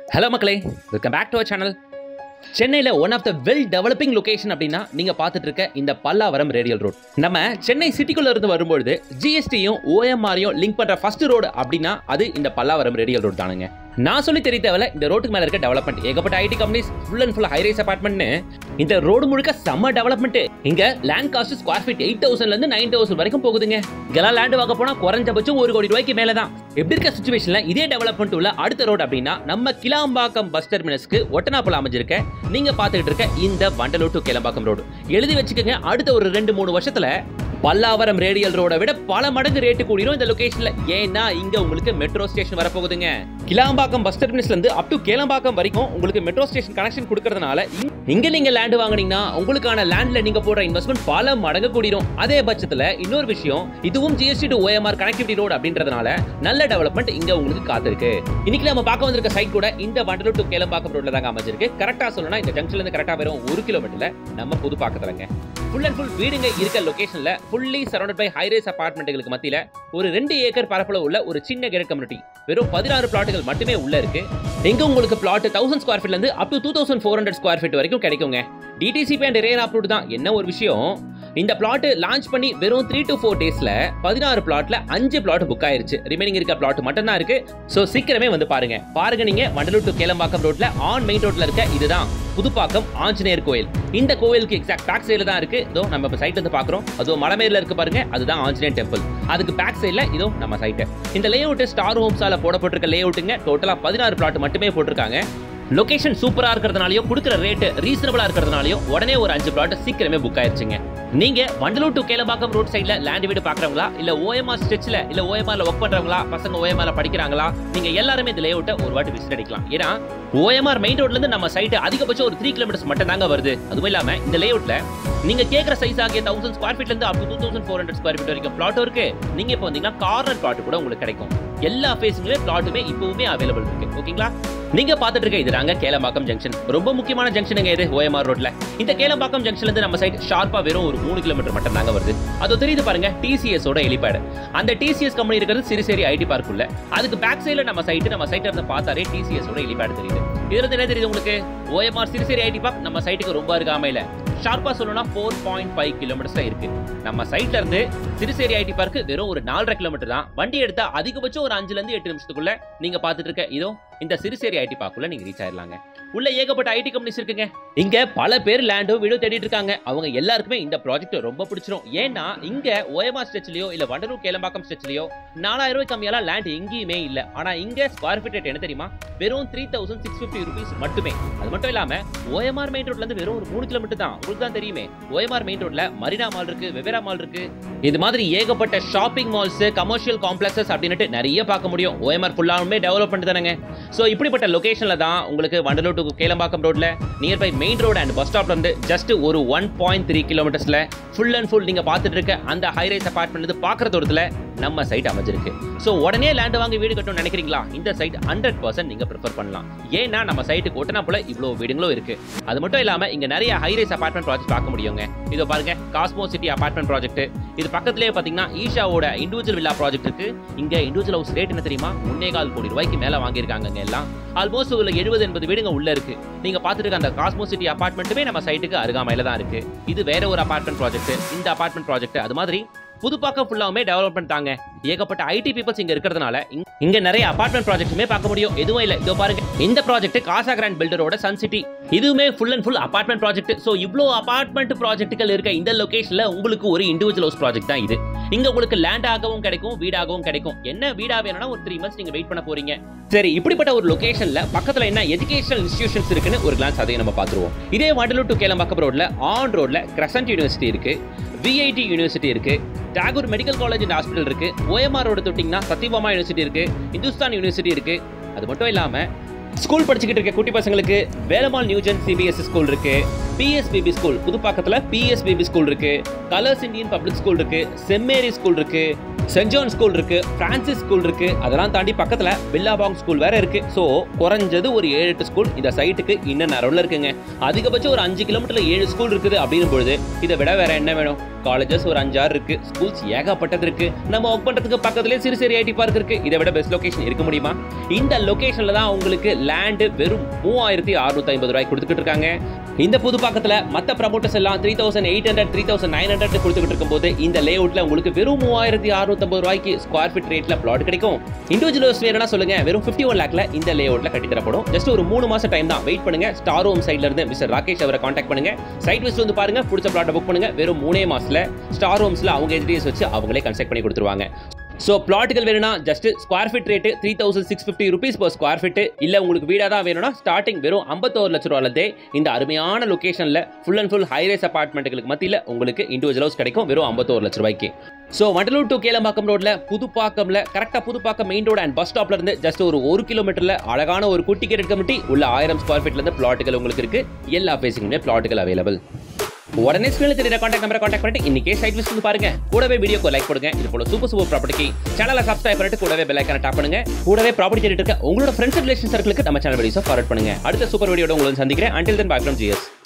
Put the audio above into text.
hello மக்களே welcome back to our channel சென்னையில் one of the well developing location அப்படின்னா நீங்கள் பார்த்துட்டு இருக்க இந்த பல்லாவரம் ரேடியல் ரோட் நம்ம சென்னை சிட்டிக்குள்ள இருந்து வரும்பொழுது ஜிஎஸ்டியும் ஓஎம்ஆரையும் லிங்க் பண்ணுற ஃபர்ஸ்ட் ரோடு அப்படின்னா அது இந்த பல்லாவரம் ரேடியல் ரோட் தானுங்க நான் சொல்லி தெரிய தேவையில்ல இந்த ரோட்டுக்கு மேலே இருக்க டெவலப்மெண்ட் ஏகப்பட்ட IT companies full and full high rise அபார்ட்மெண்ட்னு இந்த ரோடு முழுக்க செம்ம டெவலப்மெண்ட் இங்க land cost square feet eight தௌசண்ட்ல இருந்து நைன் தௌசண்ட் வரைக்கும் போகுதுங்க இங்கெல்லாம் லேண்ட் வாங்க போனா குறைஞ்சபட்சம் ஒரு கோடி ரூபாய்க்கு மேல தான் எப்படி இருக்க சுச்சுவேஷன்ல இதே டெவலப்மெண்ட் உள்ள அடுத்த ரோடு அப்படின்னா நம்ம கிளாம்பாக்கம் பஸ் டெர்மினஸ்க்கு ஒட்டனாப்புல அமைஞ்சிருக்க நீங்க பார்த்துக்கிட்டு இருக்க இந்த வண்டலூர் டு கிளம்பாக்கம் ரோடு எழுதி வச்சுக்கோங்க அடுத்த ஒரு ரெண்டு மூணு வருஷத்துல பல்லாவரம் ரேடியல் ரோட விட பல மடங்கு ரேட்டு கூடிரும் இந்த லொகேஷன்ல ஏன்னா இங்க உங்களுக்கு மெட்ரோ ஸ்டேஷன் வரப்போகுதுங்க கிளாம்பாக்கம் பஸ் டெர்மினஸ்ல இருந்து அப் டு கேளம்பாக்கம் வரைக்கும் உங்களுக்கு மெட்ரோ ஸ்டேஷன் கனெக்ஷன் கொடுக்கறதுனால இங்க- இங்க நீங்க லேண்ட் வாங்குனீங்கன்னா உங்களுக்கான லேண்ட்ல நீங்க போடுற இன்வெஸ்ட்மெண்ட் பல மடங்கு கூடிரும் அதே பட்சத்துல இன்னொரு விஷயம் இதுவும் GST to OMR connectivity road அப்படின்றதுனால நல்ல டெவலப்மெண்ட் இங்க உங்களுக்கு காத்திருக்கு இன்னைக்கு நம்ம பார்க்க வந்திருக்க சைட் கூட இந்த வண்டலூர் டு கேளம்பாக்கம் ரோட்ல தாங்க அமைஞ்சிருக்கு கரெக்டா சொல்லணும்னா இந்த ஜங்ஷன்ல இருந்து கரெக்டா வெறும் ஒரு கிலோமீட்டர்ல நம்ம புது பாக்கத்துலங்க ஃபுல் அண்ட் ஃபுல் வீடுங்க இருக்க லொகேஷன்ல ஃபுல்லி சரௌண்டட் பை ஹைரேஸ் அபார்ட்மெண்ட்டுகளுக்கு மத்தியில ஒரு ரெண்டு ஏக்கர் பரப்பளவு உள்ள ஒரு சின்ன கேட் கம்யூனிட்டி வெறும் பதினாறு பிளாட்டுகள் மட்டுமே உள்ள இருக்கு எங்க உங்களுக்கு பிளாட் தௌசண்ட் ஸ்கொயர் ஃபீட்ல இருந்து up to two thousand four hundred square feet வரைக்கும் கிடைக்குங்க டிடிசிபி அண்ட் ரேர் அப்ரூவ்ட் தான் என்ன ஒரு விஷயம் இந்த பிளாட் லான்ச் பண்ணி வெறும் த்ரீ டு ஃபோர் டேஸ்ல பதினாறு பிளாட்ல அஞ்சு பிளாட் புக் ஆயிருச்சு ரிமைனிங் இருக்க பிளாட் மட்டும் தான் இருக்கு சோ சீக்கிரமே வந்து பாருங்க பாருங்க நீங்க வண்டலூர் டு கேளம்பாக்கம் ரோட்ல ஆன் மெயின் ரோட்ல இருக்க இதுதான் புதுப்பாக்கம் ஆஞ்சநேயர் கோயில் இந்த கோயிலுக்கு எக்ஸாக்ட் பேக் சைடுல தான் இருக்கு இதோ நம்ம இப்போ சைட்ல இருந்து பாக்குறோம் அதுவும் மலைமேல இருக்கு பாருங்க அதுதான் ஆஞ்சநேயர் டெம்பிள் அதுக்கு பேக் சைடுல இதோ நம்ம சைட் இந்த லே அவுட் ஸ்டார் ஹோம்ஸால போடப்பட்டிருக்க லே அவுட்டுங்க டோட்டலா பதினாறு பிளாட் மட்டுமே போட்டிருக்காங்க லொகேஷன் சூப்பரா இருக்கிறதுனாலயும் கொடுக்குற ரேட் ரீசனபிளா இருக்கிறதுனாலயும் உடனே ஒரு அஞ்சு பிளாட் சீக்கிரமே புக் ஆயிருச்சுங்க நீங்க வண்டலூர் டு கேளம்பாக்கம் ரோட் சைடுல லேண்ட் வீடு பாக்குறவங்களா இல்ல ஓஎம்ஆர் ஸ்ட்ரெச்ல இல்ல ஓஎம்ஆர்ல ஒர்க் பண்றவங்களா பசங்க ஓஎம்ஆர்ல படிக்கிறாங்களா நீங்க எல்லாருமே இந்த லேஅவுட்டை ஒரு வாட்டி விசிட் அடிக்கலாம் ஏன்னா ஓஎம்ஆர் மெயின் ரோட்ல இருந்து நம்ம சைட் அதிகபட்சம் ஒரு த்ரீ கிலோமீட்டர்ஸ் மட்டும் தாங்க வருது அதுவும் இல்லாம இந்த லேஅவுட்ல நீங்க கேக்குற சைஸ் ஆகிய தௌசண்ட் ஸ்கொயர் ஃபீட்ல இருந்து up to two thousand four hundred square feet வரைக்கும் பிளாட்டும் இருக்கு நீங்க இப்போ வந்தீங்கன்னா கார்னர் பிளாட் கூட உங்களுக்கு கிடைக்கும் எல்லா ஃபேஸுமே பிளாட்டுமே இப்பவுமே அவைலபிள் இருக்கு ஓகேங்களா நீங்க பார்த்துட்டு இருக்க இது தாங்க கேளம்பாக்கம் ஜங்ஷன் ரொம்ப முக்கியமான ஜங்ஷனுங்க இது ஓஎம்ஆர் ரோட்ல இந்த கேளம்பாக்கம் ஜங்ஷன்ல இருந்து நம்ம சைட் ஷார்ப்பா வெறும் ஒரு மூணு கிலோமீட்டர் மட்டும் தாங்க வருது அது தெரியுது பாருங்க டிசிஎஸ் ஓட எலிபேடு அந்த டிசிஎஸ் கம்பெனி இருக்கிறது சிறுசேரி ஐடி பார்க் உள்ள அதுக்கு பேக் சைடுல நம்ம சைட் நம்ம சைட் இருந்து பார்த்தாலே டிசிஎஸ் ஓட எலிபேடு தெரியுது இதுல இருந்து என்ன தெரியுது உங்களுக்கு ஓஎம்ஆர் சிறுசேரி ஐடி பார்க் நம்ம சைட்டுக்கு ரொம்ப அருகாமையில ஷார்ப்பா சொல்லணும்னா ஃபோர் பாயிண்ட் ஃபைவ் கிலோமீட்டர்ஸ்ல இருக்கு நம்ம சைட்ல இருந்து சிறுசேரி ஐடி பார்க் வெறும் ஒரு நாலரை கிலோமீட்டர் தான் வண்டி எடுத்தா அதிகபட்சம் ஒரு அஞ்சுல இருந்து எட்டு நிமிஷத்துக்குள்ள நீங்க பார்த்துட்டு இருக்க இதோ இந்த சிறுசேரி ஐடி பார்க்குள்ள நீங்க ரீச் ஆயிடலாங்க உள்ள ஏகப்பட்ட ஐடி கம்பெனிஸ் இருக்குங்க இங்க பல பேர் லேண்டும் வீடும் தேடிட்டு இருக்காங்க அவங்க எல்லாருக்குமே இந்த ப்ராஜெக்ட் ரொம்ப பிடிச்சிரும் ஏன்னா இங்க ஓயமா ஸ்ட்ரெச்லயோ இல்ல வண்டலூர் கேளம்பாக்கம் ஸ்ட்ரெச்லயோ நாலாயிரம் ரூபாய் கம்மியால லேண்ட் எங்கேயுமே இல்ல ஆனா இங்க ஸ்கொயர் ஃபீட் ரேட் என்ன தெரியுமா வெறும் three thousand six fifty rupees மட்டுமே அது மட்டும் இல்லாம ஓஎம்ஆர் மெயின் ரோட்ல இருந்து வெறும் ஒரு மூணு கிலோமீட்டர் தான் உங்களுக்கு தான் தெரியுமே ஓஎம்ஆர் மெயின் ரோட்ல மரினா மால் இருக்கு வெவேரா மால் இருக்கு இது மாதிரி ஏகப்பட்ட ஷாப்பிங் மால்ஸ் கமர்ஷியல் காம்ப்ளெக்ஸஸ் அப்படின்னுட்டு நிறைய பார்க்க முடியும் ஓஎம்ஆர் ஃபுல்லாமே டெவலப்மெண்ட் தானேங்க ஸோ இப்படிப்பட்ட லொகேஷன்ல தான் உங்களுக்கு வண்டலூர் டு கேளம்பாக்கம் ரோட்ல nearby main road and bus ஸ்டாப்ல இருந்து ஜஸ்ட் ஒரு ஒன் பாயிண்ட் த்ரீ கிலோமீட்டர்ஸ்ல ஃபுல் அண்ட் ஃபுல் நீங்க பார்த்துட்டு இருக்க அந்த ஹைரைஸ் அபார்ட்மெண்ட் இருந்து பார்க்குற தூரத்துல நம்ம சைட் அமைஞ்சிருக்கு ஸோ உடனே லேண்ட் வாங்கி வீடு கட்டணும்னு நினைக்கிறீங்களா இந்த சைட் ஹண்ட்ரட் பர்சன்ட் நீங்க ப்ரிஃபர் பண்ணலாம் ஏன்னா நம்ம சைட்டுக்கு ஒட்டினா போல இவ்வளோ வீடுங்களும் இருக்கு அது மட்டும் இல்லாம இங்க நிறைய ஹைரைஸ் அபார்ட்மெண்ட் ப்ராஜெக்ட் பார்க்க முடியுங்க இதோ பாருங்க காஸ்மோ சிட்டி அபார்ட்மெண்ட் ப்ராஜெக்ட் இது பக்கத்துலேயே பாத்தீங்கன்னா ஈஷாவோட இண்டிவிஜுவல் வில்லா ப்ராஜெக்ட் இருக்கு இங்க இண்டிவிஜுவல் ஹவுஸ் ரேட் என்ன தெரியுமா ஒன்னே கால் கோடி ரூபாய்க்கு மேல வாங்கியிருக்காங்க எல்லாம் ஆல்மோஸ்ட் ஒரு எழுபது எண்பது வீடுங்க உள்ள இருக்கு நீங்க பார்த்துட்டு இருக்க அந்த காஸ்மோ சிட்டி அபார்ட்மெண்ட்டுமே நம்ம சைட்டுக்கு அருகாமையில தான் இருக்கு இது வேற ஒரு அபார்ட்மெண்ட் ப்ராஜெக்ட் இந்த அபார்ட்மெண்ட் ப்ராஜெக்ட் அது மாதிரி புதுப்பாக்கம் ஃபுல்லாவுமே டெவலப்மெண்ட் தாங்க ஏகப்பட்ட ஐடி பீப்பிள்ஸ் இங்க இருக்கிறதுனால இங்க- இங்க நிறைய அபார்ட்மெண்ட் ப்ராஜெக்ட்டுமே பார்க்க முடியும் எதுவும் இல்ல இதோ பாருங்க இந்த ப்ராஜெக்ட் காசா கிராண்ட் பில்டரோட சன் சிட்டி இதுவுமே full and full apartment project so இவ்ளோ அபார்ட்மெண்ட் ப்ராஜெக்ட்டுகள் இருக்க இந்த லொகேஷன்ல உங்களுக்கு ஒரு இண்டிவிஜுவல் ஹவுஸ் ப்ராஜெக்ட் தான் இது இங்க உங்களுக்கு லேண்ட் ஆகவும் கிடைக்கும் வீடாகவும் கிடைக்கும் என்ன வீடா வேணும்னா ஒரு த்ரீ மந்த்ஸ் நீங்க வெயிட் பண்ண போறீங்க சரி இப்படிப்பட்ட ஒரு லொகேஷன்ல பக்கத்துல என்ன எஜுகேஷனல் இன்ஸ்டிடியூஷன்ஸ் இருக்குன்னு ஒரு கிளான்ஸ் அதையும் நம்ம பார்த்துருவோம் இதே வண்டலூர் டு கேளம்பாக்கம் ரோட்ல ஆன் ரோட்ல கிரசன்ட் யூனிவர்சிட்டி இருக்கு விஐடி யூனிவர்சிட்டி இருக்கு Tagore medical college and hospital இருக்கு ஓஎம்ஆர் ரோடு தொட்டிங்கன்னா சத்யபாமா யூனிவர்சிட்டி இருக்கு இந்துஸ்தான் யூனிவர்சிட்டி இருக்கு அது மட்டும் இல்லாம ஸ்கூல் படிச்சுக்கிட்டு இருக்க குட்டி பசங்களுக்கு வேலம்மாள் நியூஜன் சிபிஎஸ்சி ஸ்கூல் இருக்கு பிஎஸ்பிபி ஸ்கூல் புதுப்பாக்கத்துல பிஎஸ்பிபி ஸ்கூல் இருக்கு கலர்ஸ் இந்தியன் பப்ளிக் ஸ்கூல் இருக்கு செம்மேரி ஸ்கூல் இருக்கு சென்ட் ஜான் ஸ்கூல் இருக்கு பிரான்சிஸ் ஸ்கூல் இருக்கு அதெல்லாம் தாண்டி பக்கத்துல பில்லாபாங் ஸ்கூல் வேற இருக்கு ஸோ குறைஞ்சது ஒரு ஏழு எட்டு ஸ்கூல் இந்த சைட்டுக்கு இன்னும் நரவுல இருக்குங்க அதிகபட்சம் ஒரு அஞ்சு கிலோமீட்டர்ல ஏழு ஸ்கூல் இருக்குது அப்படின்னும் பொழுது இதை விட வேற என்ன வேணும் காலேஜஸ் ஒரு அஞ்சாறு இருக்கு ஸ்கூல்ஸ் ஏகப்பட்டது இருக்கு நம்ம ஒர்க் பண்றதுக்கு பக்கத்துலேயே சிறு சிறு ஐடி பார்க் இருக்கு இதை விட பெஸ்ட் லொகேஷன் இருக்க முடியுமா இந்த லொகேஷன்ல தான் உங்களுக்கு லேண்டு வெறும் மூவாயிரத்தி அறுநூத்தி ஐம்பது ரூபாய் கொடுத்துக்கிட்டு இருக்காங்க இந்த புதுப்பாக்கத்துல மத்த ப்ரமோட்டர்ஸ் எல்லாம் three thousand eight hundred three thousand nine hundred கொடுத்துக்கிட்டு இருக்கும்போது இந்த லே அவுட்ல உங்களுக்கு வெறும் மூவாயிரத்தி அறுநூத்தம்பது ரூபாய்க்கு ஸ்கொயர் ஃபீட் ரேட்ல பிளாட் கிடைக்கும் இண்டிவிஜுவல்ஸ் வேணும்னா சொல்லுங்க வெறும் ஃபிஃப்டி ஒன் லேக்ல இந்த லே அவுட்ல கட்டி தரப்படும் ஜஸ்ட் ஒரு மூணு மாசம் டைம் தான் வெயிட் பண்ணுங்க ஸ்டார் ஹோம் சைட்ல இருந்து மிஸ்டர் ராகேஷ் அவரை காண்டாக்ட் பண்ணுங்க சைட் விசிட் வந்து பாருங்க பிடிச்ச பிளாட்டை புக் பண்ணுங்க வெறும் மூணே மாசத்துல ஸ்டார் ஹோம்ஸ்ல அவங்க எஜிடிஎஸ் வச்சு அவங்களே கன்ஸ்ட்ரக்ட் பண்ணி கொடுத்துருவாங்க ஸோ பிளாட்டுகள் வேணும்னா just square feet rate three thousand six fifty rupees per square feet இல்லை உங்களுக்கு வீடாக தான் வேணும்னா ஸ்டார்டிங் வெறும் ஐம்பத்தோரு லட்ச ரூபாயிலே இந்த அருமையான லொகேஷனில் ஃபுல் அண்ட் ஃபுல் ஹைரேஸ் அபார்ட்மெண்ட்டுகளுக்கு மத்தியில் உங்களுக்கு இண்டிவிஜுவல் ஹவுஸ் கிடைக்கும் வெறும் ஐம்பத்தோரு லட்ச ரூபாய்க்கு ஸோ வண்டலூர் டு கேளம்பாக்கம் ரோட்ல புதுப்பாக்கம்ல கரெக்டாக Pudupakkam main road and bus ஸ்டாப்ல இருந்து ஜஸ்ட் ஒரு ஒரு கிலோமீட்டர்ல அழகான ஒரு குட்டி கேட் கமிட்டி உள்ள ஆயிரம் ஸ்கொயர் ஃபீட்ல இருந்து பிளாட்டுகள் உங்களுக்கு இருக்கு எல்லா ஃபேஸிங்குமே பிளாட்டுகள் அவைலபிள் உடனே ஸ்கிரீனில் தெரியுற காண்டாக்ட் நம்பரை காண்டாக்ட் பண்ணிட்டு இன்னைக்கே சைட் விசிட் வந்து பாருங்க கூடவே வீடியோக்கு லைக் கொடுங்க இது போல சூப்பர் சூப்பர் ப்ராப்பர்ட்டிக்கு சேனலை சப்ஸ்கிரைப் பண்ணிட்டு கூடவே பெல் ஐக்கான டாப் பண்ணுங்க கூடவே ப்ராப்பர்ட்டி தேடிட்டு இருக்க உங்களோட ஃப்ரெண்ட்ஸ் ரிலேஷன் சர்க்கிளுக்கு நம்ம சேனல் வீடியோஸை ஃபார்வர்ட் பண்ணுங்க அடுத்த சூப்பர் வீடியோட உங்களை வந்து சந்திக்கிறேன் until then bye from GS